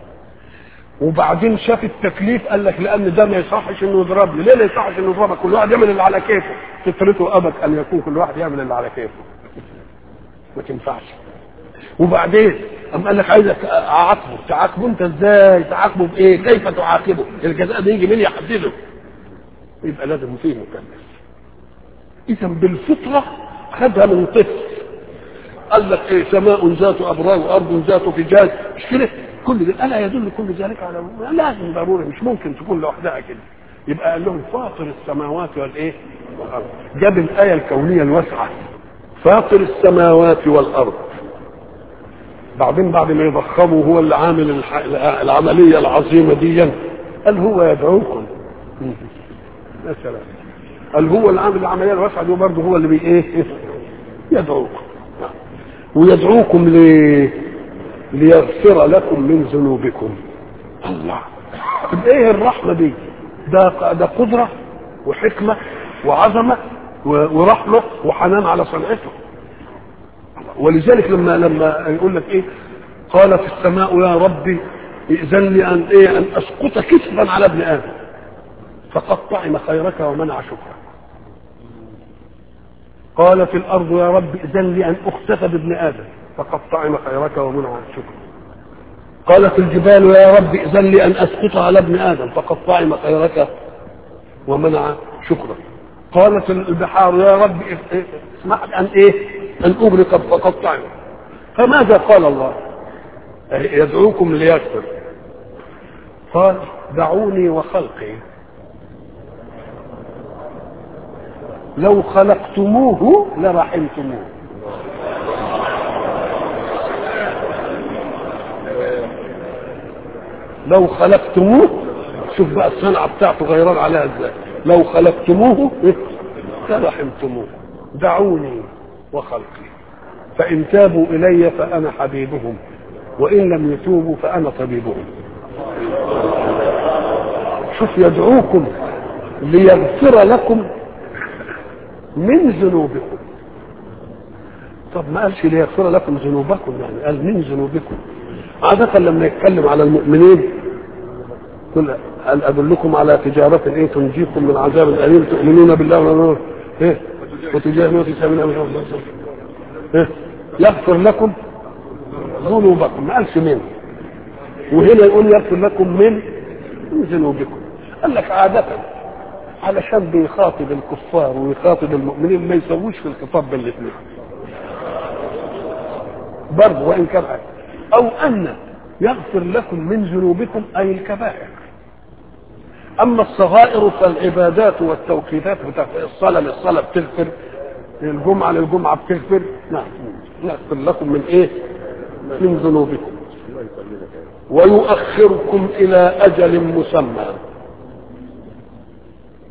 وبعدين شاف التكليف قال لك لان ده ما يصحش انه يضربني ليه ما يصحش انه يضربك كل واحد يعمل اللي على كيفه فطرته ابد ان يكون كل واحد يعمل اللي على كيفه ما تنفعش وبعدين أم قال لك عايزك اعاقبه تعاقبه انت ازاي تعاقبه بايه كيف تعاقبه الجزاء ده يجي مين يحدده يبقى لازم فيه مكلف اذا بالفطره خدها من طفل قال لك ايه سماء ذات ابراج وارض ذات فجاج مش كده كل ده الا يدل كل ذلك على لازم ضروري مش ممكن تكون لوحدها كده يبقى قال لهم فاطر السماوات والايه والارض جاب الايه الكونيه الواسعه فاطر السماوات والارض بعدين بعد ما يضخموا هو اللي عامل العمليه العظيمه دي قال هو يدعوكم يا سلام قال هو اللي عامل العمليه الواسعه دي برضه هو اللي بي ايه يدعوكم ويدعوكم ليه ليغفر لكم من ذنوبكم الله طب ايه الرحمه دي ده ده قدره وحكمه وعظمه ورحمه وحنان على صنعته ولذلك لما لما يقول لك ايه قالت السماء يا ربي ائذن لي ان ايه ان اسقط كسبا على ابن ادم فقد طعم خيرك ومنع شكرك قالت الارض يا رب ائذن لي ان اخسف بابن ادم فقد طعم خيرك ومنع شكرك قالت الجبال يا رب ائذن لي ان اسقط على ابن ادم فقد طعم خيرك ومنع شكرك قالت البحار يا رب اسمح ان ايه ان اغرق فقد طعم فماذا قال الله يدعوكم ليغفر قال دعوني وخلقي لو خلقتموه لرحمتموه لو خلقتموه شوف بقى الصنعة بتاعته غيران عليها ازاي لو خلقتموه لرحمتموه دعوني وخلقي فإن تابوا إلي فأنا حبيبهم وإن لم يتوبوا فأنا طبيبهم شوف يدعوكم ليغفر لكم من ذنوبكم طب ما قالش ليغفر لكم ذنوبكم يعني قال من ذنوبكم عادة لما يتكلم على المؤمنين قل هل أدلكم على تجارة إيه تنجيكم من عذاب أليم تؤمنون بالله والنور إيه وتجاهدون في سبيل الله إيه يغفر لكم ذنوبكم ما قالش من وهنا يقول يغفر لكم من من ذنوبكم قال لك عادة علشان بيخاطب الكفار ويخاطب المؤمنين ما يسويش في الخطاب بين الاثنين برضه وان كان او ان يغفر لكم من ذنوبكم اي الكبائر اما الصغائر فالعبادات والتوقيتات بتاعت الصلاه للصلاه بتغفر الجمعه للجمعه بتغفر نعم يغفر لكم من ايه؟ من ذنوبكم ويؤخركم الى اجل مسمى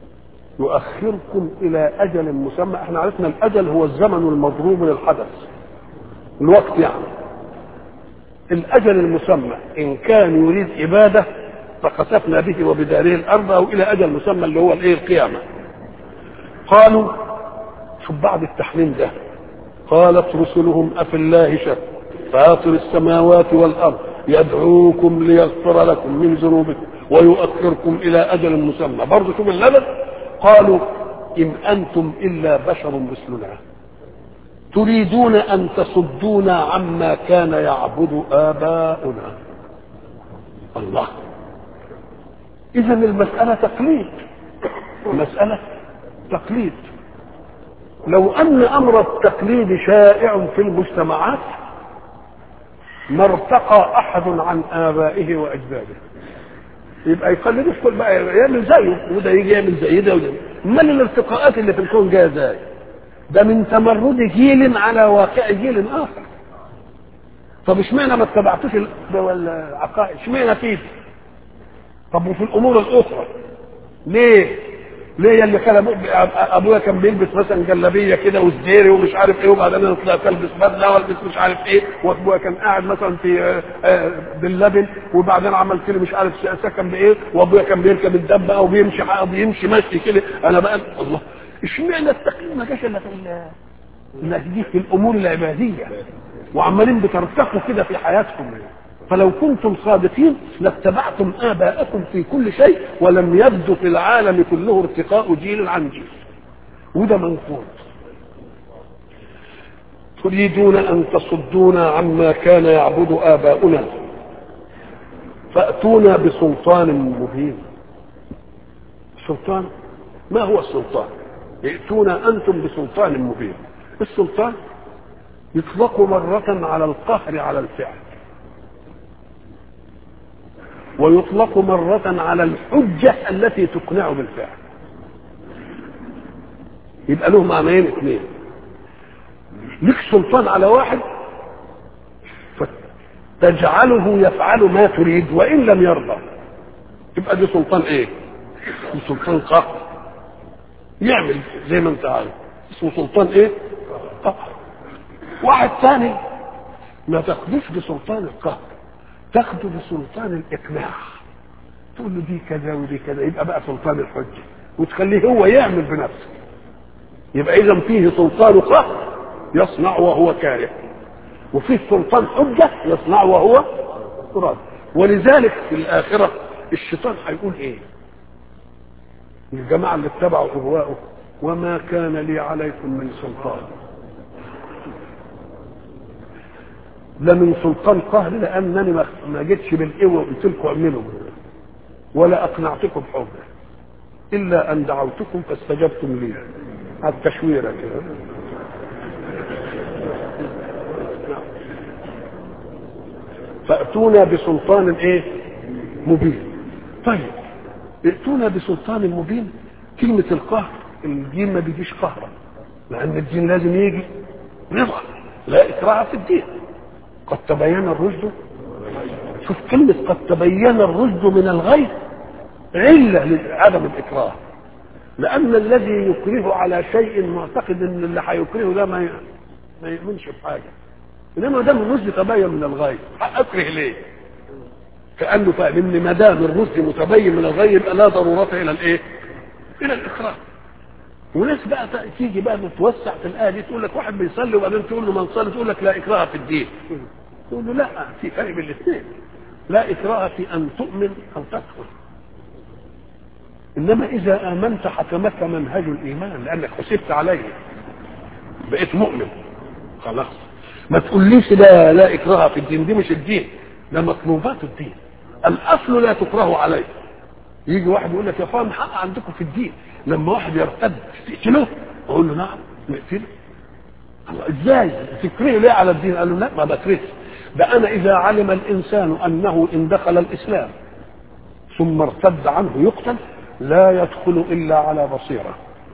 يؤخركم الى اجل مسمى احنا عرفنا الاجل هو الزمن المضروب للحدث الوقت يعني الأجل المسمى إن كان يريد عبادة فخسفنا به وبداره الأرض أو إلى أجل مسمى اللي هو الإيه القيامة قالوا شوف بعد التحريم ده قالت رسلهم أفي الله شك فاطر السماوات والأرض يدعوكم ليغفر لكم من ذنوبكم ويؤخركم إلى أجل مسمى برضه شوف اللبن قالوا إن أنتم إلا بشر مثلنا تريدون أن تصدونا عما كان يعبد آباؤنا الله إذا المسألة تقليد المسألة تقليد لو أن أمر التقليد شائع في المجتمعات ما ارتقى أحد عن آبائه وأجداده يبقى يقلدوا في كل بقى يعمل زيه وده يجي يعمل زي ده وده امال الارتقاءات اللي في الكون جايه ازاي؟ ده من تمرد جيل على واقع جيل اخر طب اشمعنى ما اتبعتوش العقائد اشمعنى فيه طب وفي الامور الاخرى ليه ليه اللي كان ابويا كان بيلبس مثلا جلابيه كده وسديري ومش عارف ايه وبعدين انا طلعت البس بدله والبس مش عارف ايه وابويا كان قاعد مثلا في باللبن وبعدين عملت لي مش عارف سكن بايه وابويا كان بيركب الدب او بيمشي بيمشي مشي كده انا بقى الله اشمعنى التقليد ما جاش الا في في الامور العباديه وعمالين بترتقوا كده في حياتكم فلو كنتم صادقين لاتبعتم اباءكم في كل شيء ولم يبدو في العالم كله ارتقاء جيل عن جيل وده منقول تريدون ان تصدونا عما كان يعبد اباؤنا فاتونا بسلطان مبين سلطان ما هو السلطان ائتونا انتم بسلطان مبين السلطان يطلق مرة على القهر على الفعل ويطلق مرة على الحجة التي تقنع بالفعل يبقى له معنيين اثنين لك سلطان على واحد فتجعله يفعل ما تريد وان لم يرضى يبقى دي سلطان ايه دي سلطان قهر يعمل زي ما انت عارف اسمه سلطان ايه قهر واحد ثاني ما تاخدوش بسلطان القهر تاخده بسلطان الاقناع تقول له دي كذا ودي كذا يبقى بقى سلطان الحجه وتخليه هو يعمل بنفسه يبقى اذا فيه سلطان قهر يصنع وهو كاره وفيه سلطان حجه يصنع وهو راضي ولذلك في الاخره الشيطان هيقول ايه الجماعه اللي اتبعوا اهواءه وما كان لي عليكم من سلطان لا من سلطان قهر لانني ما جيتش بالقوه وقلت لكم اعملوا ولا اقنعتكم بحجه الا ان دعوتكم فاستجبتم لي على التشويره كده فاتونا بسلطان ايه مبين طيب ائتونا بسلطان مبين كلمة القهر الدين ما بيجيش قهرا لأن الدين لازم يجي رضا لا إكراه في الدين قد تبين الرشد شوف كلمة قد تبين الرشد من الغي علة لعدم الإكراه لأن الذي يكره على شيء معتقد أن اللي هيكرهه ده ما ما يؤمنش بحاجة إنما دام الرشد تبين من الغي أكره ليه؟ كأنه فاهم إن ما دام الرشد متبين من الغي يبقى لا ضرورة إلى الإيه؟ إلى الإكراه وناس بقى تيجي بقى تتوسع في الآية دي تقول لك واحد بيصلي وبعدين تقول له من صلي تقول لك لا إكراه في الدين تقول له لا في فرق بين الاثنين لا إكراه في أن تؤمن أو تكفر إنما إذا آمنت حكمك منهج الإيمان لأنك حسبت عليه بقيت مؤمن خلاص ما تقوليش لا لا إكراه في الدين دي مش الدين ده مطلوبات الدين الأصل لا تكره عليه يجي واحد يقول لك يا اخوان حق عندكم في الدين لما واحد يرتد تقتله اقول له نعم نقتله ازاي تكرهه ليه على الدين قال له لا ما بكرهش ده انا اذا علم الانسان انه ان دخل الاسلام ثم ارتد عنه يقتل لا يدخل الا على بصيره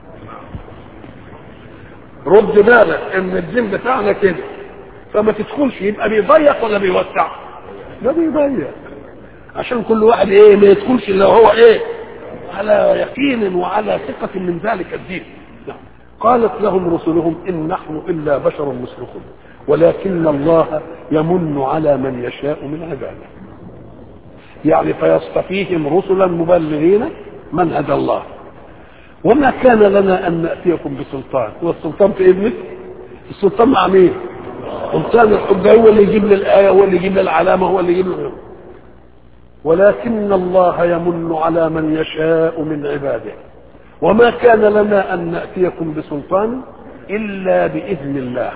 رد بالك ان الدين بتاعنا كده فما تدخلش يبقى بيضيق ولا بيوسع لا بيضيق عشان كل واحد ايه ما يدخلش الا هو ايه على يقين وعلى ثقة من ذلك الدين نعم قالت لهم رسلهم إن نحن إلا بشر مثلكم ولكن الله يمن على من يشاء من عباده يعني فيصطفيهم رسلا مبلغين من هدى الله وما كان لنا ان ناتيكم بسلطان هو السلطان في ابنك السلطان مع مين سلطان الحجه هو اللي يجيب لي الايه هو اللي يجيب لي العلامه هو اللي يجيب لي ولكن الله يمن على من يشاء من عباده وما كان لنا ان ناتيكم بسلطان الا باذن الله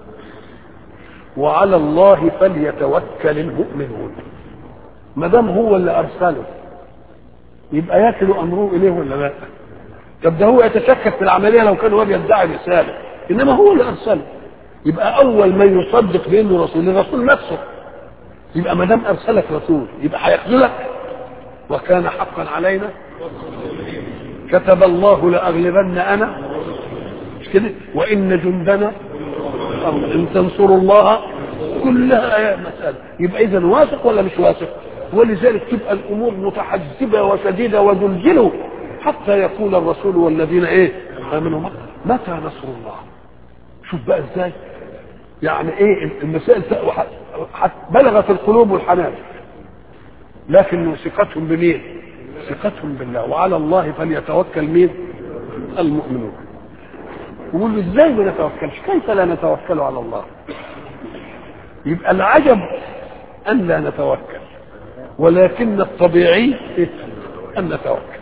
وعلى الله فليتوكل المؤمنون ما دام هو اللي ارسله يبقى يكل امره اليه ولا لا؟ طب ده هو يتشكك في العمليه لو كان هو بيدعي رساله انما هو اللي ارسله يبقى اول من يصدق بانه رسول الرسول نفسه يبقى ما دام ارسلك رسول يبقى هيخذلك وكان حقا علينا كتب الله لاغلبن انا مش كده وان جندنا ان تنصروا الله كلها آيات مسألة يبقى إذا واثق ولا مش واثق ولذلك تبقى الأمور متحجبة وشديدة وزلزلوا حتى يقول الرسول والذين إيه آمنوا متى نصر الله شوف بقى إزاي يعني إيه المسائل بلغت القلوب والحناجر لكن ثقتهم بمين ثقتهم بالله وعلى الله فليتوكل مين المؤمنون يقول ازاي ما نتوكلش كيف لا نتوكل على الله يبقى العجب ان لا نتوكل ولكن الطبيعي ان نتوكل